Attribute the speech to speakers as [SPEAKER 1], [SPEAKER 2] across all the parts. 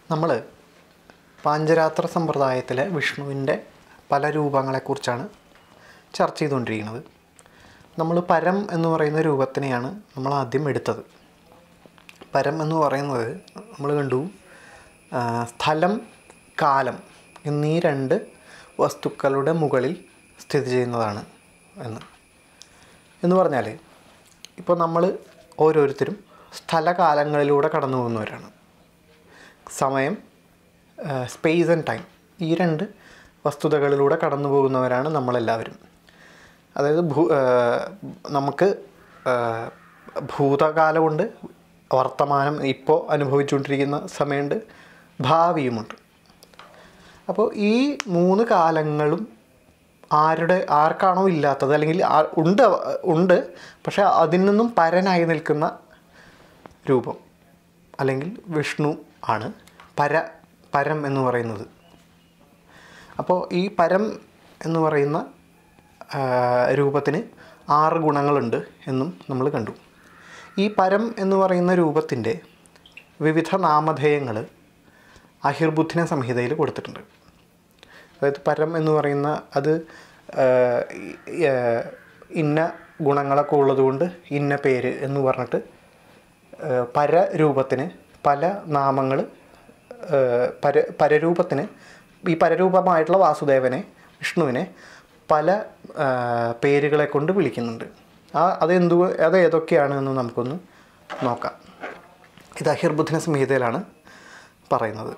[SPEAKER 1] നമ്മൾ പാഞ്ചരാത്ര സമ്പ്രദായത്തിലെ വിഷ്ണുവിൻ്റെ പല രൂപങ്ങളെക്കുറിച്ചാണ് ചർച്ച ചെയ്തുകൊണ്ടിരിക്കുന്നത് നമ്മൾ പരം എന്ന് പറയുന്ന രൂപത്തിനെയാണ് നമ്മൾ ആദ്യം എടുത്തത് പരം എന്ന് പറയുന്നത് നമ്മൾ കണ്ടു ആ, സ്ഥലം കാലം എന്നീ രണ്ട് വസ്തുക്കളുടെ മുകളിൽ സ്ഥിതി ചെയ്യുന്നതാണ് എന്ന് എന്ന് പറഞ്ഞാൽ ഇപ്പോൾ നമ്മൾ ഓരോരുത്തരും സ്ഥലകാലങ്ങളിലൂടെ കടന്നു പോകുന്നവരാണ് സമയം സ്പേസ് ആൻഡ് ടൈം ഈ രണ്ട് വസ്തുതകളിലൂടെ കടന്നു പോകുന്നവരാണ് നമ്മളെല്ലാവരും അതായത് ഭൂ ആ, നമുക്ക് ആ, ഭൂതകാലമുണ്ട് വർത്തമാനം ഇപ്പോൾ അനുഭവിച്ചുകൊണ്ടിരിക്കുന്ന സമയമുണ്ട് ഭാവിയുമുണ്ട് അപ്പോൾ ഈ മൂന്ന് കാലങ്ങളും ആരുടെ ആർക്കാണോ ഇല്ലാത്തത് അല്ലെങ്കിൽ ആ- ഉണ്ട് ഉണ്ട് പക്ഷേ അതിൽ നിന്നും പരനായി നിൽക്കുന്ന രൂപം അല്ലെങ്കിൽ വിഷ്ണു ആണ് പര പരം എന്ന് പറയുന്നത് അപ്പോൾ ഈ പരം എന്ന് പറയുന്ന ആ, രൂപത്തിന് ആറ് ഗുണങ്ങളുണ്ട് എന്നും നമ്മൾ കണ്ടു ഈ പരം എന്ന് പറയുന്ന രൂപത്തിൻ്റെ വിവിധ നാമധേയങ്ങൾ അഹിർബുദ്ധിന സംഹിതയിൽ കൊടുത്തിട്ടുണ്ട് അതായത് പരം എന്ന് പറയുന്ന അത് ആ, ഈ, ആ, ഇന്ന ഗുണങ്ങളൊക്കെ ഉള്ളതുകൊണ്ട് ഇന്ന പേര് എന്ന് പറഞ്ഞിട്ട് ആ, പരരൂപത്തിന് പല നാമങ്ങൾ പര പരരൂപത്തിന് ഈ പരരൂപമായിട്ടുള്ള വാസുദേവനെ വിഷ്ണുവിനെ പല ആ, പേരുകളെ കൊണ്ട് വിളിക്കുന്നുണ്ട് ആ അതെന്തു അത് ഏതൊക്കെയാണ് എന്ന് നമുക്കൊന്ന് നോക്കാം ഇത് അഹിർബുദ്ധിന സംഹിതയിലാണ് പറയുന്നത്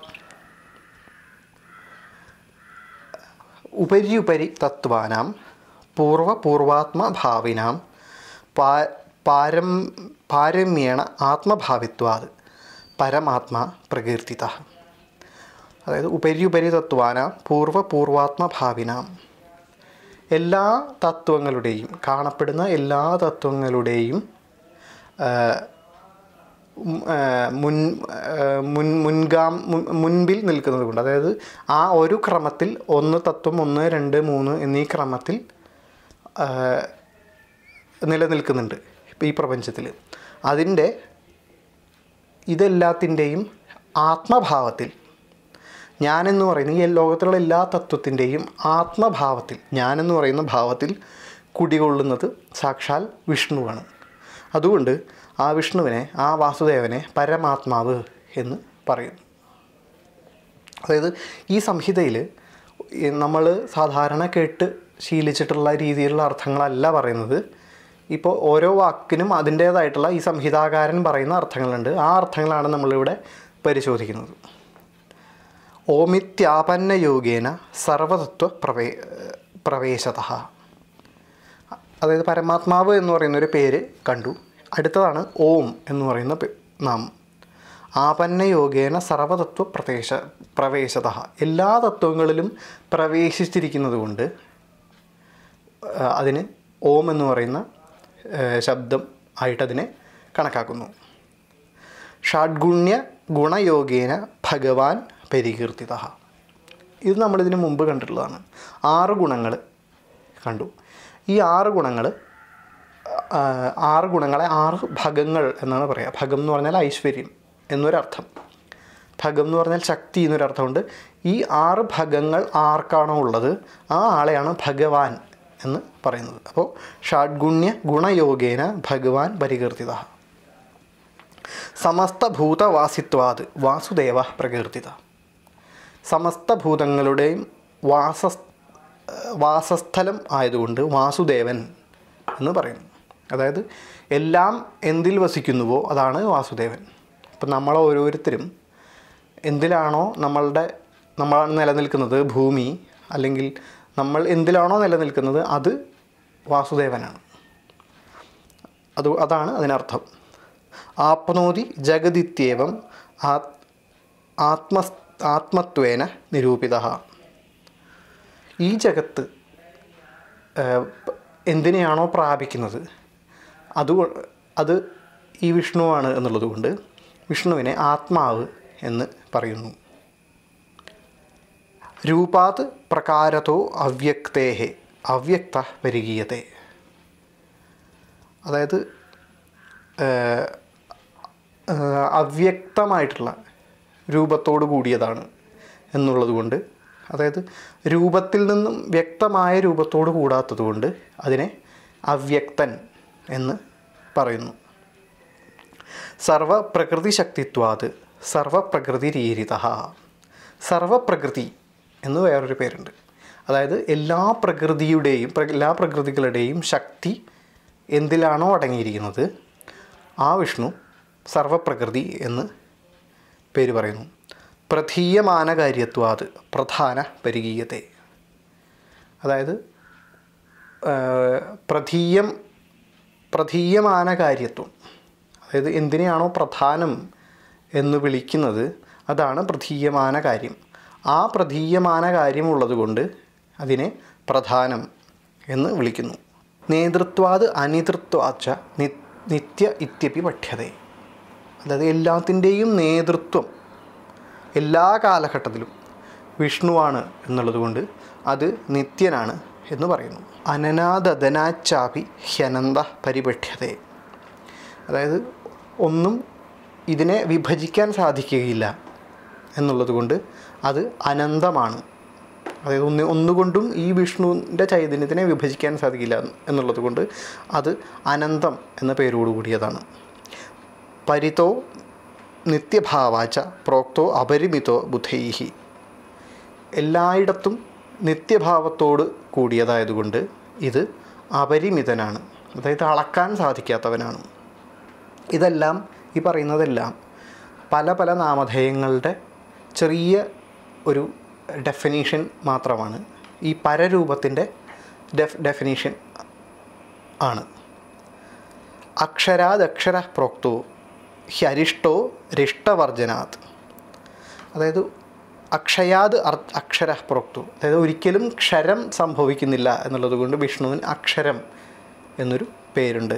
[SPEAKER 1] ഉപരി ഉപരി തത്വാനാം പൂർവപൂർവാത്മഭാവിനാം പാ പാരം പാരമ്യേണ ആത്മഭാവിത്വാത് പരമാത്മാ പ്രകീർത്തിത അതായത് ഉപരി ഉപരി തത്വാനാം പൂർവപൂർവാത്മഭാവിനാം എല്ലാ തത്വങ്ങളുടെയും കാണപ്പെടുന്ന എല്ലാ തത്വങ്ങളുടെയും ആ, ഉം, ആ, മുൻ ആ, മുൻ മുൻഗാം മുൻ- മുൻപിൽ നിൽക്കുന്നത് കൊണ്ട് അതായത് ആ ഒരു ക്രമത്തിൽ ഒന്ന് തത്വം ഒന്ന് രണ്ട് മൂന്ന് എന്നീ ക്രമത്തിൽ ആ, നിലനിൽക്കുന്നുണ്ട് ഇപ്പം ഈ പ്രപഞ്ചത്തിൽ അതിൻ്റെ ഇതെല്ലാത്തിൻ്റെയും ആത്മഭാവത്തിൽ ഞാനെന്ന് പറയുന്ന ഈ ലോകത്തിലുള്ള എല്ലാ തത്വത്തിൻ്റെയും ആത്മഭാവത്തിൽ ഞാനെന്ന് പറയുന്ന ഭാവത്തിൽ കുടികൊള്ളുന്നത് സാക്ഷാൽ വിഷ്ണുവാണ് അതുകൊണ്ട് ആ വിഷ്ണുവിനെ ആ വാസുദേവനെ പരമാത്മാവ് എന്ന് പറയുന്നു അതായത് ഈ സംഹിതയിൽ നമ്മൾ സാധാരണ കേട്ട് ശീലിച്ചിട്ടുള്ള രീതിയിലുള്ള അർത്ഥങ്ങളല്ല പറയുന്നത് ഇപ്പോൾ ഓരോ വാക്കിനും അതിൻ്റേതായിട്ടുള്ള ഈ സംഹിതാകാരൻ പറയുന്ന അർത്ഥങ്ങളുണ്ട് ആ അർത്ഥങ്ങളാണ് നമ്മളിവിടെ പരിശോധിക്കുന്നത് ഓമിത്യാപന്ന യോഗേന സർവതത്വ പ്രവേ പ്രവേശത അതായത് പരമാത്മാവ് എന്ന് പറയുന്ന ഒരു പേര് കണ്ടു അടുത്തതാണ് ഓം എന്ന് പറയുന്ന പേ- നാമം ആപന്ന യോഗേന സർവതത്വ പ്രവേശ പ്രവേശത എല്ലാ തത്വങ്ങളിലും പ്രവേശിച്ചിരിക്കുന്നത് കൊണ്ട് ആ, അതിന് ഓം എന്ന് പറയുന്ന ആ, ശബ്ദം ആയിട്ടതിനെ കണക്കാക്കുന്നു ഷാഡ്ഗുണ്യ ഗുണയോഗേന ഭഗവാൻ പരികീർത്തിത ഇത് നമ്മളിതിന് മുമ്പ് കണ്ടിട്ടുള്ളതാണ് ആറ് ഗുണങ്ങൾ കണ്ടു ഈ ആറ് ഗുണങ്ങൾ ആറ് ഗുണങ്ങളെ ആറ് ഭഗങ്ങൾ എന്നാണ് പറയുക ഭഗം എന്ന് പറഞ്ഞാൽ ഐശ്വര്യം എന്നൊരർത്ഥം ഭഗം എന്ന് പറഞ്ഞാൽ ശക്തി എന്നൊരർത്ഥമുണ്ട് ഈ ആറ് ഭഗങ്ങൾ ആർക്കാണോ ഉള്ളത് ആ ആളെയാണ് ഭഗവാൻ എന്ന് പറയുന്നത് അപ്പോൾ ഷാഡ്ഗുണ്യ ഗുണയോഗേന ഭഗവാൻ പരികീർത്തിത സമസ്തഭൂതവാസിത്വാത് വാസുദേവ പ്രകീർത്തിത സമസ്ത ഭൂതങ്ങളുടെയും വാസ വാസസ്ഥലം ആയതുകൊണ്ട് വാസുദേവൻ എന്ന് പറയുന്നു അതായത് എല്ലാം എന്തിൽ വസിക്കുന്നുവോ അതാണ് വാസുദേവൻ അപ്പം നമ്മൾ ഓരോരുത്തരും എന്തിലാണോ നമ്മളുടെ നമ്മളാണ് നിലനിൽക്കുന്നത് ഭൂമി അല്ലെങ്കിൽ നമ്മൾ എന്തിലാണോ നിലനിൽക്കുന്നത് അത് വാസുദേവനാണ് അത് അതാണ് അതിനർത്ഥം ആപ്നോതി ജഗതിത്യേവം ആത് ആത്മ ആത്മത്വേന നിരൂപിത ഈ ജഗത്ത് ഏഹ്, എന്തിനെയാണോ പ്രാപിക്കുന്നത് അത് അത് ഈ വിഷ്ണുവാണ് എന്നുള്ളത് കൊണ്ട് വിഷ്ണുവിനെ ആത്മാവ് എന്ന് പറയുന്നു രൂപാത് പ്രകാരത്തോ അവ്യക്തേഹെ അവ്യക്ത പരിഗീയത്തെ അതായത് ഏഹ്, ഏഹ്, അവ്യക്തമായിട്ടുള്ള രൂപത്തോട് കൂടിയതാണ് എന്നുള്ളത് കൊണ്ട് അതായത് രൂപത്തിൽ നിന്നും വ്യക്തമായ രൂപത്തോട് കൂടാത്തത് കൊണ്ട് അതിനെ അവ്യക്തൻ എന്ന് പറയുന്നു സർവപ്രകൃതി ശക്തിത്വാത് സർവപ്രകൃതി രീരിത സർവപ്രകൃതി എന്ന് വേറൊരു പേരുണ്ട് അതായത് എല്ലാ പ്രകൃതിയുടെയും പ്ര- എല്ലാ പ്രകൃതികളുടെയും ശക്തി എന്തിലാണോ അടങ്ങിയിരിക്കുന്നത് ആ വിഷ്ണു സർവപ്രകൃതി എന്ന് പേര് പറയുന്നു പ്രധീയമാന കാര്യത്വാത് പ്രധാന പരിഗീയത്തെ അതായത് ആ, പ്രധീയം പ്രധീയമാന കാര്യത്വം അതായത് എന്തിനെയാണോ പ്രധാനം എന്ന് വിളിക്കുന്നത് അതാണ് പ്രധീയമാന കാര്യം ആ പ്രധീയമാന കാര്യമുള്ളത് കൊണ്ട് അതിനെ പ്രധാനം എന്ന് വിളിക്കുന്നു നേതൃത്വാത് അനിതൃത്വാച്ച നി നിത്യ ഇത്യപി പഠ്യതേ അതായത് എല്ലാത്തിൻ്റെയും നേതൃത്വം എല്ലാ കാലഘട്ടത്തിലും വിഷ്ണുവാണ് എന്നുള്ളത് കൊണ്ട് അത് നിത്യനാണ് എന്ന് പറയുന്നു അനനാദനാച്ചാപി ഹ്യനന്ത പരിപഠ്യതേ അതായത് ഒന്നും ഇതിനെ വിഭജിക്കാൻ സാധിക്കുകയില്ല എന്നുള്ളത് കൊണ്ട് അത് അനന്തമാണ് അതായത് ഒന്ന് ഒന്നുകൊണ്ടും ഈ വിഷ്ണുവിൻ്റെ ചൈതന്യത്തിനെ വിഭജിക്കാൻ സാധിക്കില്ല എന്നുള്ളത് കൊണ്ട് അത് അനന്തം എന്ന പേരോടുകൂടിയതാണ് പരിതോ നിത്യഭാവാച്ച പ്രോക്തോ അപരിമിതോ ബുധൈഹി എല്ലായിടത്തും നിത്യഭാവത്തോട് കൂടിയതായതുകൊണ്ട് ഇത് അപരിമിതനാണ് അതായത് അളക്കാൻ സാധിക്കാത്തവനാണ് ഇതെല്ലാം ഈ പറയുന്നതെല്ലാം പല പല നാമധേയങ്ങളുടെ ചെറിയ ഒരു ഡെഫിനീഷൻ മാത്രമാണ് ഈ പരരൂപത്തിൻ്റെ ഡെഫ് ഡെഫിനീഷൻ ആണ് അക്ഷരാദക്ഷര പ്രോക്തോ ഹ്യരിഷ്ടോ റിഷ്ടവർജനാത് അതായത് അക്ഷയാത് അർ- അക്ഷര പ്രോക്തു അതായത് ഒരിക്കലും ക്ഷരം സംഭവിക്കുന്നില്ല എന്നുള്ളത് കൊണ്ട് വിഷ്ണുവിന് അക്ഷരം എന്നൊരു പേരുണ്ട്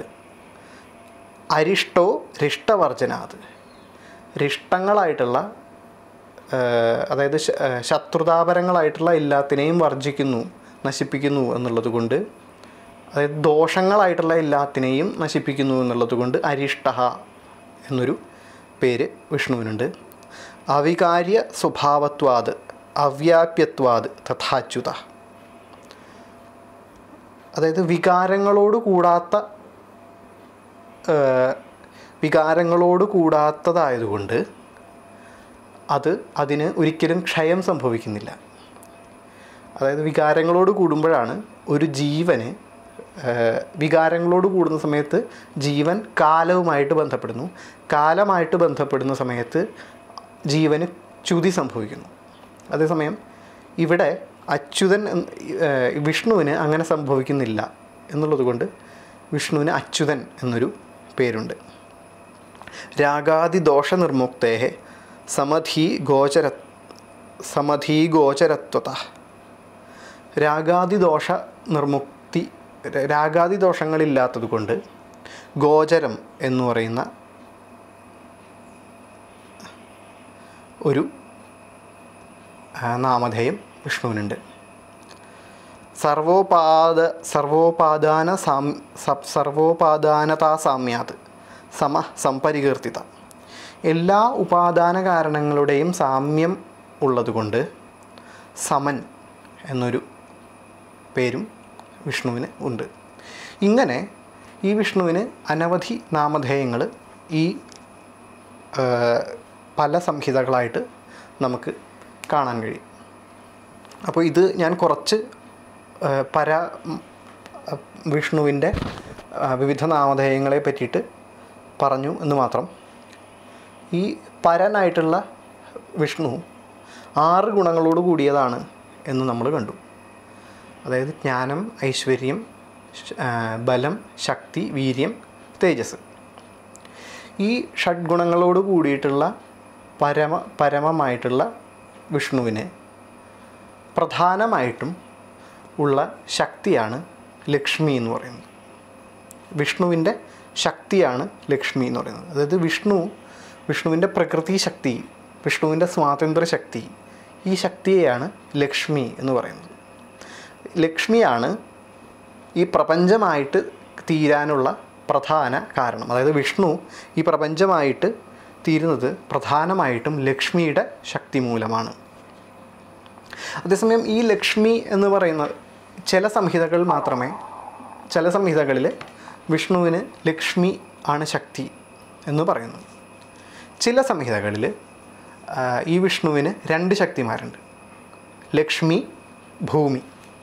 [SPEAKER 1] അരിഷ്ടോ റിഷ്ടവർജനാത് റിഷ്ടങ്ങളായിട്ടുള്ള ആ, അതായത് ശ- ആ, ശത്രുതാപരങ്ങളായിട്ടുള്ള എല്ലാത്തിനെയും വർജിക്കുന്നു നശിപ്പിക്കുന്നു എന്നുള്ളത് കൊണ്ട് അതായത് ദോഷങ്ങളായിട്ടുള്ള എല്ലാത്തിനെയും നശിപ്പിക്കുന്നു എന്നുള്ളത് കൊണ്ട് അരിഷ്ട എന്നൊരു പേര് വിഷ്ണുവിനുണ്ട് അവികാര്യ സ്വഭാവത്വാത് അവ്യാപ്യത്വാത് തഥാച്യുത അതായത് വികാരങ്ങളോട് കൂടാത്ത ആ, വികാരങ്ങളോട് കൂടാത്തതായതുകൊണ്ട് അത് അതിന് ഒരിക്കലും ക്ഷയം സംഭവിക്കുന്നില്ല അതായത് വികാരങ്ങളോട് കൂടുമ്പോഴാണ് ഒരു ജീവന് ആ, വികാരങ്ങളോട് കൂടുന്ന സമയത്ത് ജീവൻ കാലവുമായിട്ട് ബന്ധപ്പെടുന്നു കാലമായിട്ട് ബന്ധപ്പെടുന്ന സമയത്ത് ജീവന് ച്യുതി സംഭവിക്കുന്നു അതേസമയം ഇവിടെ അച്യുതൻ എന്ന് ആ, വിഷ്ണുവിന് അങ്ങനെ സംഭവിക്കുന്നില്ല എന്നുള്ളത് കൊണ്ട് വിഷ്ണുവിന് അച്യുതൻ എന്നൊരു പേരുണ്ട് രാഗാദിദോഷനിർമുക്തേ സമധി ഗോചര സമധി ഗോചരത്വത രാഗാദിദോഷ നിർമുക്തി രാഗാദിദോഷങ്ങളില്ലാത്തത് കൊണ്ട് ഗോചരം എന്ന് പറയുന്ന ഒരു ആ, നാമധേയം വിഷ്ണുവിനുണ്ട് സർവോപാദ സർവോപാദാന സാം സ- സർവോപാദാനതാ സാമ്യാത് സമ സംപരികീർത്തിത എല്ലാ ഉപാദാന കാരണങ്ങളുടെയും സാമ്യം ഉള്ളതുകൊണ്ട് സമൻ എന്നൊരു പേരും വിഷ്ണുവിന് ഉണ്ട് ഇങ്ങനെ ഈ വിഷ്ണുവിന് അനവധി നാമധേയങ്ങൾ ഈ ആ, പല സംഹിതകളായിട്ട് നമുക്ക് കാണാൻ കഴിയും അപ്പോൾ ഇത് ഞാൻ കുറച്ച് ആ, പര ഉം, ആ, വിഷ്ണുവിൻ്റെ ആ, വിവിധ നാമധേയങ്ങളെ പറ്റിയിട്ട് പറഞ്ഞു എന്ന് മാത്രം ഈ പരനായിട്ടുള്ള വിഷ്ണു ആറ് ഗുണങ്ങളോട് കൂടിയതാണ് എന്ന് നമ്മൾ കണ്ടു അതായത് ജ്ഞാനം ഐശ്വര്യം ശ- ആ, ബലം ശക്തി വീര്യം തേജസ് ഈ ഷഡ്ഗുണങ്ങളോട് കൂടിയിട്ടുള്ള പരമ പരമമായിട്ടുള്ള വിഷ്ണുവിന് പ്രധാനമായിട്ടും ഉള്ള ശക്തിയാണ് ലക്ഷ്മി എന്ന് പറയുന്നത് വിഷ്ണുവിൻ്റെ ശക്തിയാണ് ലക്ഷ്മി എന്ന് പറയുന്നത് അതായത് വിഷ്ണു വിഷ്ണുവിൻ്റെ പ്രകൃതി ശക്തി വിഷ്ണുവിൻ്റെ സ്വാതന്ത്ര്യ ശക്തി ഈ ശക്തിയെയാണ് ലക്ഷ്മി എന്ന് പറയുന്നത് ലക്ഷ്മിയാണ് ഈ പ്രപഞ്ചമായിട്ട് തീരാനുള്ള പ്രധാന കാരണം അതായത് വിഷ്ണു ഈ പ്രപഞ്ചമായിട്ട് തീരുന്നത് പ്രധാനമായിട്ടും ലക്ഷ്മിയുടെ ശക്തി മൂലമാണ് അതേസമയം ഈ ലക്ഷ്മി എന്ന് പറയുന്ന ചില സംഹിതകൾ മാത്രമേ ചില സംഹിതകളിൽ വിഷ്ണുവിന് ലക്ഷ്മി ആണ് ശക്തി എന്ന് പറയുന്നു ചില സംഹിതകളിൽ ആ, ഈ വിഷ്ണുവിന് രണ്ട് ശക്തിമാരുണ്ട് ലക്ഷ്മി ഭൂമി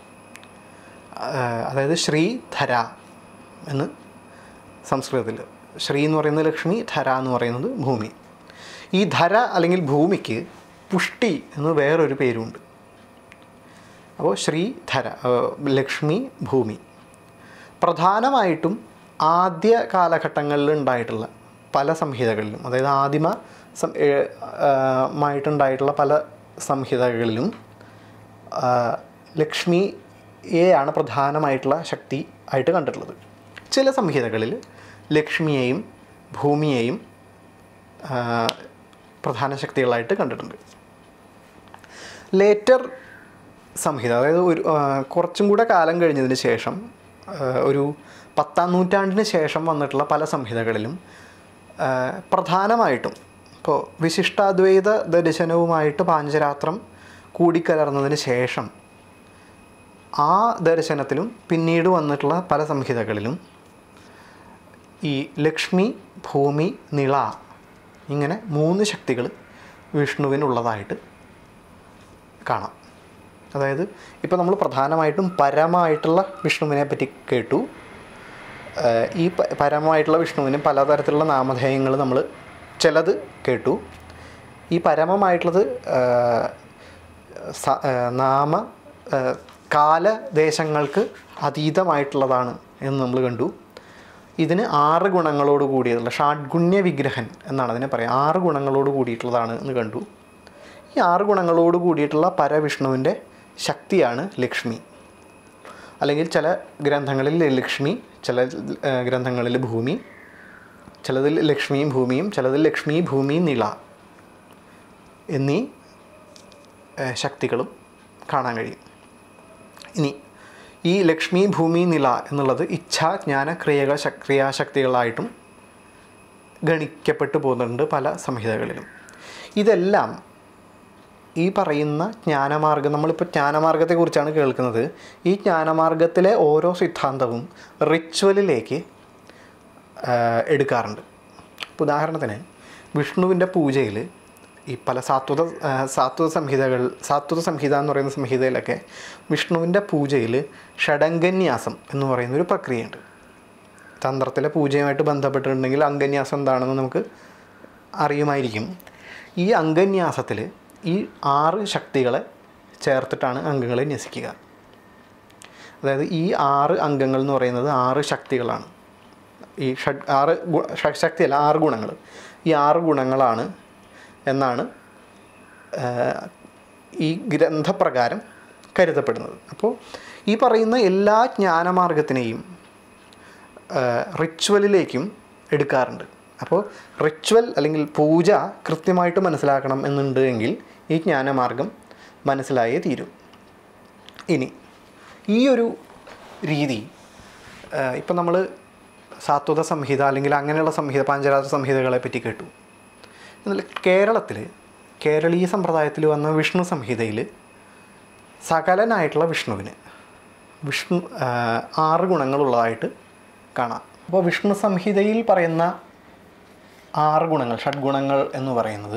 [SPEAKER 1] ആ, അതായത് ശ്രീ ധര എന്ന് സംസ്കൃതത്തിൽ ശ്രീ എന്ന് പറയുന്നത് ലക്ഷ്മി ധര എന്ന് പറയുന്നത് ഭൂമി ഈ ധര അല്ലെങ്കിൽ ഭൂമിക്ക് പുഷ്ടി എന്ന് വേറൊരു പേരുണ്ട് അപ്പോൾ ശ്രീ ധര ആ, ലക്ഷ്മി ഭൂമി പ്രധാനമായിട്ടും ആദ്യ കാലഘട്ടങ്ങളിൽ ഉണ്ടായിട്ടുള്ള പല സംഹിതകളിലും അതായത് ആദിമ സം ഏ- ആ, മായിട്ടുണ്ടായിട്ടുള്ള പല സംഹിതകളിലും ആ, ലക്ഷ്മിയെയാണ് പ്രധാനമായിട്ടുള്ള ശക്തി ആയിട്ട് കണ്ടിട്ടുള്ളത് ചില സംഹിതകളിൽ ലക്ഷ്മിയെയും ഭൂമിയെയും ആ, പ്രധാന ശക്തികളായിട്ട് കണ്ടിട്ടുണ്ട് ലേറ്റർ സംഹിത അതായത് ഒരു ആ, കുറച്ചും കൂടെ കാലം കഴിഞ്ഞതിന് ശേഷം ആ, ഒരു പത്താം നൂറ്റാണ്ടിന് ശേഷം വന്നിട്ടുള്ള പല സംഹിതകളിലും ആ, പ്രധാനമായിട്ടും ഇപ്പോൾ വിശിഷ്ടാദ്വൈത ദർശനവുമായിട്ട് പാഞ്ചരാത്രം കൂടിക്കലർന്നതിന് ശേഷം ആ ദർശനത്തിലും പിന്നീട് വന്നിട്ടുള്ള പല സംഹിതകളിലും ഈ ലക്ഷ്മി ഭൂമി നിള ഇങ്ങനെ മൂന്ന് ശക്തികൾ വിഷ്ണുവിനുള്ളതായിട്ട് കാണാം അതായത് ഇപ്പോൾ നമ്മൾ പ്രധാനമായിട്ടും പരമായിട്ടുള്ള വിഷ്ണുവിനെ പറ്റി കേട്ടു ഏഹ് ഈ പ- പരമായിട്ടുള്ള വിഷ്ണുവിന് പലതരത്തിലുള്ള നാമധേയങ്ങൾ നമ്മൾ ചിലത് കേട്ടു ഈ പരമമായിട്ടുള്ളത് ഏഹ് സ- ഏഹ് നാമ ഏഹ് കാലദേശങ്ങൾക്ക് അതീതമായിട്ടുള്ളതാണ് എന്ന് നമ്മൾ കണ്ടു ഇതിന് ആറ് ഗുണങ്ങളോട് കൂടിയതുള്ള ഷാഡ്ഗുണ്യ വിഗ്രഹൻ എന്നാണ് അതിനെ പറയുക ആറ് ഗുണങ്ങളോട് കൂടിയിട്ടുള്ളതാണ് എന്ന് കണ്ടു ഈ ആറ് ഗുണങ്ങളോട് കൂടിയിട്ടുള്ള പരവിഷ്ണുവിൻ്റെ ശക്തിയാണ് ലക്ഷ്മി അല്ലെങ്കിൽ ചില ഗ്രന്ഥങ്ങളിൽ ലക്ഷ്മി ചില ഏഹ്, ഗ്രന്ഥങ്ങളിൽ ഭൂമി ചിലതിൽ ലക്ഷ്മിയും ഭൂമിയും ചിലതിൽ ലക്ഷ്മി ഭൂമി നിള എന്നീ ഏഹ്, ശക്തികളും കാണാൻ കഴിയും ഇനി ഈ ലക്ഷ്മി ഭൂമി നില എന്നുള്ളത് ഇച്ഛാ ജ്ഞാന ക്രിയകൾ ശ- ക്രിയാശക്തികളായിട്ടും ഗണിക്കപ്പെട്ടു പോകുന്നുണ്ട് പല സംഹിതകളിലും ഇതെല്ലാം ഈ പറയുന്ന ജ്ഞാനമാർഗം നമ്മളിപ്പോൾ ജ്ഞാനമാർഗത്തെക്കുറിച്ചാണ് കേൾക്കുന്നത് ഈ ജ്ഞാനമാർഗത്തിലെ ഓരോ സിദ്ധാന്തവും റിച്വലിലേക്ക് എടുക്കാറുണ്ട് ഇപ്പോൾ ഉദാഹരണത്തിന് വിഷ്ണുവിൻ്റെ പൂജയിൽ ഈ പല സാത്വത ആ, സാത്വത സംഹിതകൾ സാത്വത സംഹിത എന്ന് പറയുന്ന സംഹിതയിലൊക്കെ വിഷ്ണുവിൻ്റെ പൂജയിൽ ഷഡംഗന്യാസം എന്ന് പറയുന്ന ഒരു പ്രക്രിയയുണ്ട് തന്ത്രത്തിലെ പൂജയുമായിട്ട് ബന്ധപ്പെട്ടിട്ടുണ്ടെങ്കിൽ അംഗന്യാസം എന്താണെന്ന് നമുക്ക് അറിയുമായിരിക്കും ഈ അംഗന്യാസത്തിൽ ഈ ആറ് ശക്തികളെ ചേർത്തിട്ടാണ് അംഗങ്ങളെ ന്യസിക്കുക അതായത് ഈ ആറ് അംഗങ്ങൾ എന്ന് പറയുന്നത് ആറ് ശക്തികളാണ് ഈ ഷഡ് ആറ് ഗു- ഷഡ് ശക്തിയല്ല ആറ് ഗുണങ്ങൾ ഈ ആറ് ഗുണങ്ങളാണ് എന്നാണ് ആ, ഈ ഗ്രന്ഥപ്രകാരം കരുതപ്പെടുന്നത് അപ്പോൾ ഈ പറയുന്ന എല്ലാ ജ്ഞാനമാർഗത്തിനെയും റിച്വലിലേക്കും എടുക്കാറുണ്ട് അപ്പോൾ റിച്വൽ അല്ലെങ്കിൽ പൂജ കൃത്യമായിട്ട് മനസ്സിലാക്കണം എന്നുണ്ട് എങ്കിൽ ഈ ജ്ഞാനമാർഗം മനസ്സിലായേ തീരും ഇനി ഈ ഒരു രീതി ഇപ്പം നമ്മൾ സാത്വത സംഹിത അല്ലെങ്കിൽ അങ്ങനെയുള്ള സംഹിത പാഞ്ചരാത്ര സംഹിതകളെ പറ്റി കേട്ടു എന്നാൽ കേരളത്തിൽ കേരളീയ സമ്പ്രദായത്തിൽ വന്ന വിഷ്ണു സംഹിതയിൽ സകലനായിട്ടുള്ള വിഷ്ണുവിന് വിഷ്ണു ആ, ആറ് ഗുണങ്ങളുള്ളതായിട്ട് കാണാം അപ്പോൾ വിഷ്ണു സംഹിതയിൽ പറയുന്ന ആറ് ഗുണങ്ങൾ ഷഡ്ഗുണങ്ങൾ എന്ന് പറയുന്നത്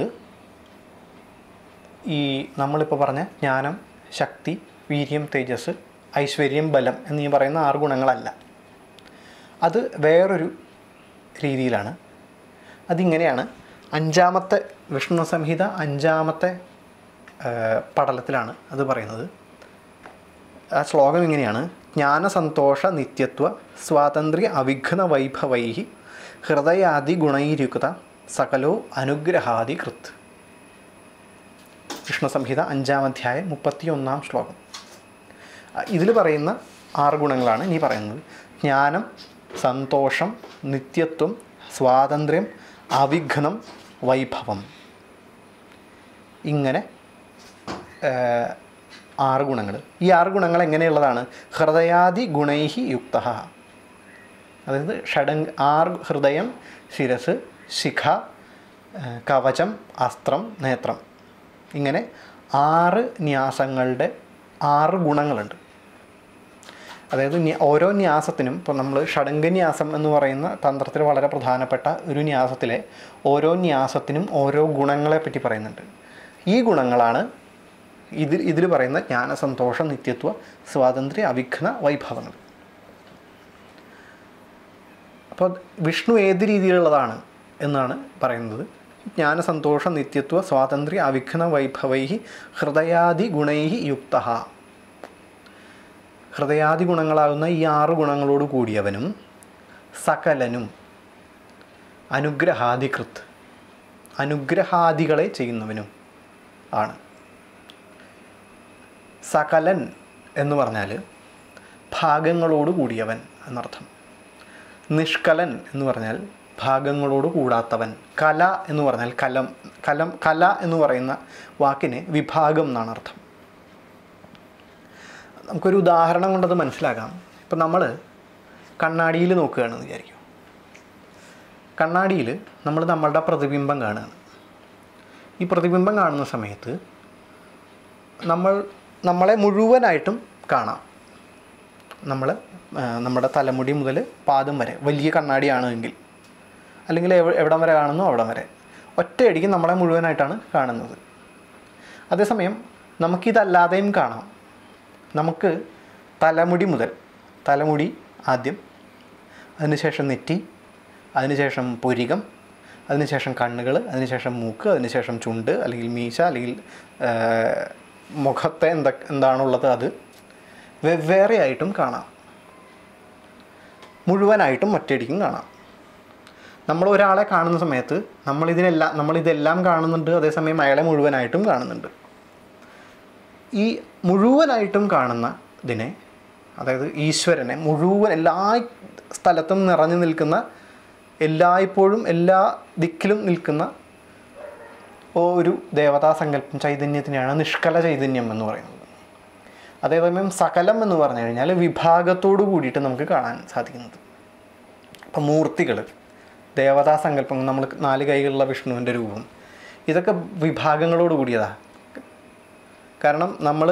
[SPEAKER 1] ഈ നമ്മളിപ്പോൾ പറഞ്ഞ ജ്ഞാനം ശക്തി വീര്യം തേജസ് ഐശ്വര്യം ബലം എന്നീ പറയുന്ന ആറ് ഗുണങ്ങളല്ല അത് വേറൊരു രീതിയിലാണ് അതിങ്ങനെയാണ് അഞ്ചാമത്തെ വിഷ്ണു സംഹിത അഞ്ചാമത്തെ ആ, പടലത്തിലാണ് അത് പറയുന്നത് ആ ശ്ലോകം ഇങ്ങനെയാണ് ജ്ഞാനസന്തോഷ നിത്യത്വ സ്വാതന്ത്ര്യ അവിഘ്ന വൈഭവൈ ഹൃദയാദി ഗുണൈരുക്ത സകലോ അനുഗ്രഹാദി കൃത് വിഷ്ണു സംഹിത അഞ്ചാം അധ്യായം മുപ്പത്തി ഒന്നാം ശ്ലോകം ഇതിൽ പറയുന്ന ആറ് ഗുണങ്ങളാണ് ഇനി പറയുന്നത് ജ്ഞാനം സന്തോഷം നിത്യത്വം സ്വാതന്ത്ര്യം അവിഘ്നം വൈഭവം ഇങ്ങനെ ഏഹ്, ആറ് ഗുണങ്ങൾ ഈ ആറ് ഗുണങ്ങൾ എങ്ങനെയുള്ളതാണ് ഹൃദയാദി ഗുണൈഹി യുക്ത അതായത് ഷഡങ് ആറ് ഹൃദയം ശിരസ് ശിഖ ഏഹ്, കവചം അസ്ത്രം നേത്രം ഇങ്ങനെ ആറ് ന്യാസങ്ങളുടെ ആറ് ഗുണങ്ങളുണ്ട് അതായത് ന്യ- ഓരോ ന്യാസത്തിനും ഇപ്പോൾ നമ്മൾ ഷഡംഗന്യാസം എന്ന് പറയുന്ന തന്ത്രത്തിൽ വളരെ പ്രധാനപ്പെട്ട ഒരു ന്യാസത്തിലെ ഓരോ ന്യാസത്തിനും ഓരോ ഗുണങ്ങളെ പറ്റി പറയുന്നുണ്ട് ഈ ഗുണങ്ങളാണ് ഇതിൽ ഇതിൽ പറയുന്ന ജ്ഞാനസന്തോഷ നിത്യത്വ സ്വാതന്ത്ര്യ അവിഘ്ന വൈഭവങ്ങൾ അപ്പോൾ വിഷ്ണു ഏത് രീതിയിലുള്ളതാണ് എന്നാണ് പറയുന്നത് ജ്ഞാനസന്തോഷ നിത്യത്വ സ്വാതന്ത്ര്യ അവിഘ്ന വൈഭവൈ ഹൃദയാദി ഗുണൈ യുക്ത ഹൃദയാദി ഗുണങ്ങളാകുന്ന ഈ ആറ് ഗുണങ്ങളോട് കൂടിയവനും സകലനും അനുഗ്രഹാധികൃത് അനുഗ്രഹാദികളെ ചെയ്യുന്നവനും ആണ് സകലൻ എന്ന് പറഞ്ഞാൽ ഭാഗങ്ങളോട് കൂടിയവൻ എന്നർത്ഥം നിഷ്കലൻ എന്ന് പറഞ്ഞാൽ ഭാഗങ്ങളോട് കൂടാത്തവൻ കല എന്ന് പറഞ്ഞാൽ കലം കലം കല എന്ന് പറയുന്ന വാക്കിന് വിഭാഗം എന്നാണ് അർത്ഥം നമുക്കൊരു ഉദാഹരണം കൊണ്ടത് മനസ്സിലാക്കാം ഇപ്പം നമ്മൾ കണ്ണാടിയിൽ നോക്കുകയാണെന്ന് വിചാരിക്കും കണ്ണാടിയിൽ നമ്മൾ നമ്മളുടെ പ്രതിബിംബം കാണുകയാണ് ഈ പ്രതിബിംബം കാണുന്ന സമയത്ത് നമ്മൾ നമ്മളെ മുഴുവനായിട്ടും കാണാം നമ്മൾ നമ്മുടെ തലമുടി മുതൽ പാദം വരെ വലിയ കണ്ണാടിയാണ് എങ്കിൽ അല്ലെങ്കിൽ എവ- എവിടം വരെ കാണുന്നു അവിടം വരെ ഒറ്റയടിക്ക് നമ്മളെ മുഴുവനായിട്ടാണ് കാണുന്നത് അതേസമയം നമുക്കിതല്ലാതെയും കാണാം നമുക്ക് തലമുടി മുതൽ തലമുടി ആദ്യം അതിനുശേഷം നെറ്റി അതിനുശേഷം പുരികം അതിനുശേഷം കണ്ണുകൾ അതിനുശേഷം മൂക്ക് അതിനുശേഷം ചുണ്ട് അല്ലെങ്കിൽ മീശ അല്ലെങ്കിൽ ആ, മുഖത്തെ എന്ത എന്താണുള്ളത് അത് വെവ്വേറെ ആയിട്ടും കാണാം മുഴുവനായിട്ടും ഒറ്റയടിക്കും കാണാം നമ്മൾ ഒരാളെ കാണുന്ന സമയത്ത് നമ്മളിതിനെല്ലാം നമ്മളിതെല്ലാം കാണുന്നുണ്ട് അതേസമയം അയാളെ മുഴുവനായിട്ടും കാണുന്നുണ്ട് ഈ മുഴുവനായിട്ടും കാണുന്ന ഇതിനെ അതായത് ഈശ്വരനെ മുഴുവൻ എല്ലാ സ്ഥലത്തും നിറഞ്ഞു നിൽക്കുന്ന എല്ലായ്പ്പോഴും എല്ലാ ദിക്കിലും നിൽക്കുന്ന ഒരു ദേവതാ സങ്കല്പം ചൈതന്യത്തിനെയാണ് നിഷ്കല ചൈതന്യം എന്ന് പറയുന്നത് അതേസമയം സകലം എന്ന് പറഞ്ഞു കഴിഞ്ഞാൽ വിഭാഗത്തോടു കൂടിയിട്ട് നമുക്ക് കാണാൻ സാധിക്കുന്നത് ഇപ്പം മൂർത്തികൾ ദേവതാ സങ്കല്പം നമ്മൾ നാല് കൈകളുള്ള വിഷ്ണുവിൻ്റെ രൂപം ഇതൊക്കെ വിഭാഗങ്ങളോട് കൂടിയതാണ് കാരണം നമ്മൾ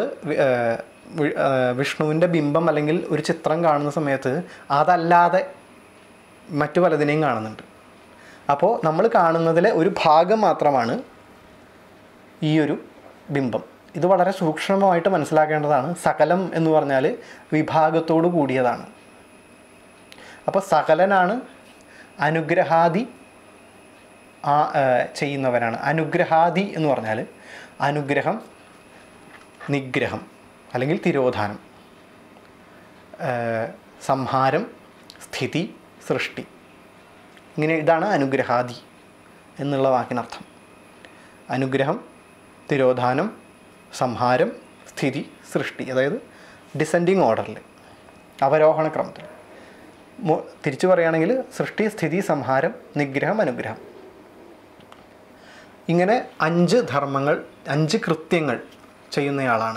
[SPEAKER 1] വിഷ്ണുവിൻ്റെ ബിംബം അല്ലെങ്കിൽ ഒരു ചിത്രം കാണുന്ന സമയത്ത് അതല്ലാതെ മറ്റു പലതിനെയും കാണുന്നുണ്ട് അപ്പോൾ നമ്മൾ കാണുന്നതിലെ ഒരു ഭാഗം മാത്രമാണ് ഈ ഒരു ബിംബം ഇത് വളരെ സൂക്ഷ്മമായിട്ട് മനസ്സിലാക്കേണ്ടതാണ് സകലം എന്ന് പറഞ്ഞാൽ വിഭാഗത്തോടു കൂടിയതാണ് അപ്പോൾ സകലനാണ് അനുഗ്രഹാദി ആ ഏ, ചെയ്യുന്നവനാണ് അനുഗ്രഹാദി എന്ന് പറഞ്ഞാൽ അനുഗ്രഹം നിഗ്രഹം അല്ലെങ്കിൽ തിരോധാനം ഏ, സംഹാരം സ്ഥിതി സൃഷ്ടി ഇങ്ങനെ ഇതാണ് അനുഗ്രഹാദി എന്നുള്ള വാക്കിനർത്ഥം അനുഗ്രഹം തിരോധാനം സംഹാരം സ്ഥിതി സൃഷ്ടി അതായത് ഡിസെൻഡിങ് ഓർഡറിൽ അവരോഹണ ക്രമത്തിൽ മു- തിരിച്ചു പറയുകയാണെങ്കിൽ സൃഷ്ടി സ്ഥിതി സംഹാരം നിഗ്രഹം അനുഗ്രഹം ഇങ്ങനെ അഞ്ച് ധർമ്മങ്ങൾ അഞ്ച് കൃത്യങ്ങൾ ചെയ്യുന്നയാളാണ്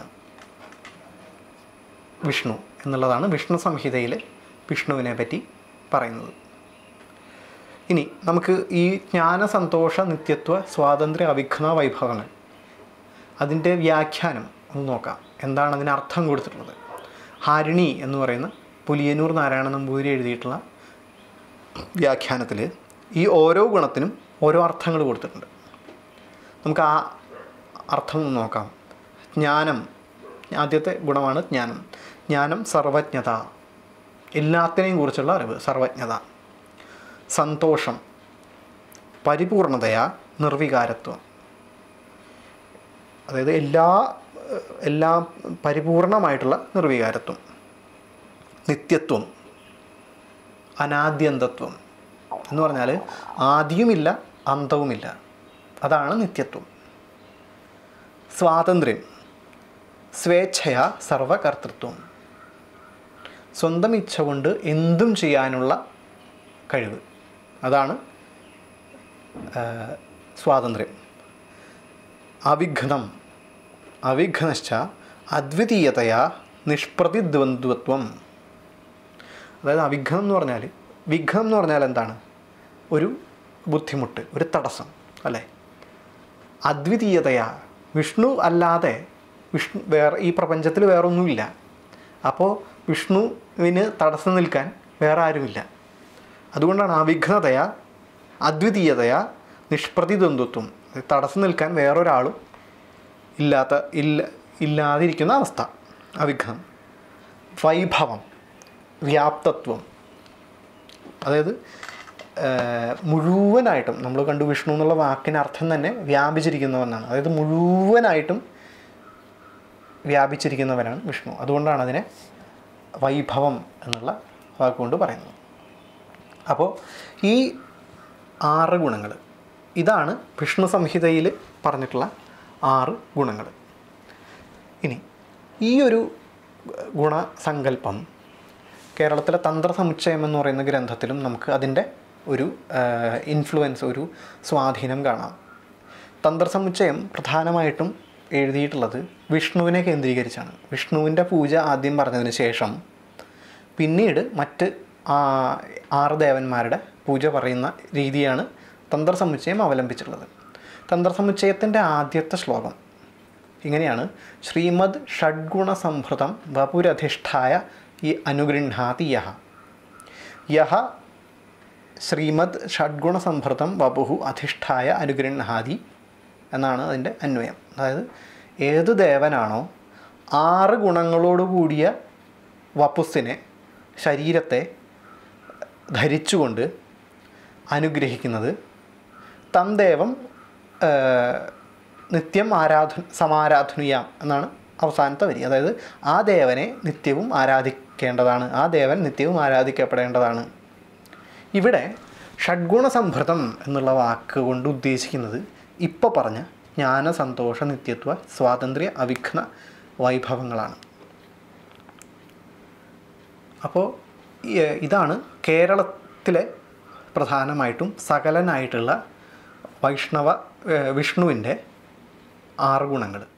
[SPEAKER 1] വിഷ്ണു എന്നുള്ളതാണ് വിഷ്ണു സംഹിതയിൽ വിഷ്ണുവിനെ പറ്റി പറയുന്നത് ഇനി നമുക്ക് ഈ ജ്ഞാനസന്തോഷ നിത്യത്വ സ്വാതന്ത്ര്യ അവിഘ്ന വൈഭവങ്ങൾ അതിൻ്റെ വ്യാഖ്യാനം ഒന്ന് നോക്കാം എന്താണ് അതിന് അർത്ഥം കൊടുത്തിട്ടുള്ളത് ഹാരിണി എന്ന് പറയുന്ന പുലിയന്നൂർ നാരായണ നമ്പൂതിരി എഴുതിയിട്ടുള്ള വ്യാഖ്യാനത്തിൽ ഈ ഓരോ ഗുണത്തിനും ഓരോ അർത്ഥങ്ങൾ കൊടുത്തിട്ടുണ്ട് നമുക്ക് ആ അർത്ഥം ഒന്ന് നോക്കാം ജ്ഞാനം ആദ്യത്തെ ഗുണമാണ് ജ്ഞാനം ജ്ഞാനം സർവജ്ഞത എല്ലാത്തിനെയും കുറിച്ചുള്ള അറിവ് സർവജ്ഞത സന്തോഷം പരിപൂർണതയാ നിർവികാരത്വം അതായത് എല്ലാ എല്ലാ പരിപൂർണമായിട്ടുള്ള നിർവികാരത്വം നിത്യത്വം അനാദ്യന്തത്വം എന്ന് പറഞ്ഞാൽ ആദ്യവുമില്ല അന്തവുമില്ല അതാണ് നിത്യത്വം സ്വാതന്ത്ര്യം സ്വേച്ഛയ സർവകർത്തൃത്വം സ്വന്തം ഇച്ഛ കൊണ്ട് എന്തും ചെയ്യാനുള്ള കഴിവ് അതാണ് ആ, സ്വാതന്ത്ര്യം അവിഘ്നം അവിഘ്നശ്ച അദ്വിതീയതയാ നിഷ്പ്രതിദ്വന്ദ്വത്വം അതായത് അവിഘ്നം എന്ന് പറഞ്ഞാൽ വിഘ്നം എന്ന് പറഞ്ഞാൽ എന്താണ് ഒരു ബുദ്ധിമുട്ട് ഒരു തടസ്സം അല്ലേ അദ്വിതീയതയാ വിഷ്ണു അല്ലാതെ വിഷ്ണു വേറെ ഈ പ്രപഞ്ചത്തിൽ വേറൊന്നുമില്ല അപ്പോൾ വിഷ്ണുവിന് തടസ്സം നിൽക്കാൻ വേറെ ആരുമില്ല അതുകൊണ്ടാണ് അവിഘ്നതയ അദ്വിതീയതയ നിഷ്പ്രതിദ്വന്ദ്വത്വം തടസ്സം നിൽക്കാൻ വേറൊരാളും ഇല്ലാത്ത ഇല്ല ഇല്ലാതിരിക്കുന്ന അവസ്ഥ അവിഘ്നം വൈഭവം വ്യാപ്തത്വം അതായത് ഏഹ്, മുഴുവനായിട്ടും നമ്മൾ കണ്ടു വിഷ്ണു എന്നുള്ള വാക്കിന് അർത്ഥം തന്നെ വ്യാപിച്ചിരിക്കുന്നവനാണ് അതായത് മുഴുവനായിട്ടും വ്യാപിച്ചിരിക്കുന്നവനാണ് വിഷ്ണു അതുകൊണ്ടാണ് അതിനെ വൈഭവം എന്നുള്ള വാക്കുകൊണ്ട് പറയുന്നത് അപ്പോൾ ഈ ആറ് ഗുണങ്ങൾ ഇതാണ് വിഷ്ണു സംഹിതയിൽ പറഞ്ഞിട്ടുള്ള ആറ് ഗുണങ്ങൾ ഇനി ഈ ഒരു ഗുണസങ്കല്പം കേരളത്തിലെ തന്ത്രസമുച്ചയം എന്ന് പറയുന്ന ഗ്രന്ഥത്തിലും നമുക്ക് അതിൻ്റെ ഒരു ഇൻഫ്ലുവൻസ് ഒരു സ്വാധീനം കാണാം തന്ത്രസമുച്ചയം പ്രധാനമായിട്ടും എഴുതിയിട്ടുള്ളത് വിഷ്ണുവിനെ കേന്ദ്രീകരിച്ചാണ് വിഷ്ണുവിൻ്റെ പൂജ ആദ്യം പറഞ്ഞതിന് ശേഷം പിന്നീട് മറ്റ് ആ, ആറ് ദേവന്മാരുടെ പൂജ പറയുന്ന രീതിയാണ് തന്ത്രസമുച്ചയം അവലംബിച്ചിട്ടുള്ളത് തന്ത്രസമുച്ചയത്തിൻ്റെ ആദ്യത്തെ ശ്ലോകം ഇങ്ങനെയാണ് ശ്രീമദ് ഷഡ്ഗുണ സംഭൃതം വപുരധിഷ്ഠായ ഈ അനുഗൃഹാതി യഹ യഹ ശ്രീമദ് ഷഡ്ഗുണ സംഭൃതം വപുഹു അധിഷ്ഠായ അനുഗൃഹാതി എന്നാണ് അതിൻ്റെ അന്വയം അതായത് ഏത് ദേവനാണോ ആറ് ഗുണങ്ങളോട് കൂടിയ വപുസ്സിനെ ശരീരത്തെ ധരിച്ചുകൊണ്ട് അനുഗ്രഹിക്കുന്നത് തം ദേവം ആ, നിത്യം ആരാധന സമാരാധനീയാം എന്നാണ് അവസാനത്തെ വരി അതായത് ആ ദേവനെ നിത്യവും ആരാധിക്കേണ്ടതാണ് ആ ദേവൻ നിത്യവും ആരാധിക്കപ്പെടേണ്ടതാണ് ഇവിടെ ഷഡ്ഗുണ സംഭൃതം എന്നുള്ള വാക്ക് കൊണ്ട് ഉദ്ദേശിക്കുന്നത് ഇപ്പോൾ പറഞ്ഞ ജ്ഞാന സന്തോഷ നിത്യത്വ സ്വാതന്ത്ര്യ അവിഘ്ന വൈഭവങ്ങളാണ് അപ്പോൾ ഈ- ഇതാണ് കേരളത്തിലെ പ്രധാനമായിട്ടും സകലനായിട്ടുള്ള വൈഷ്ണവ ഏഹ് വിഷ്ണുവിൻ്റെ ആറ് ഗുണങ്ങൾ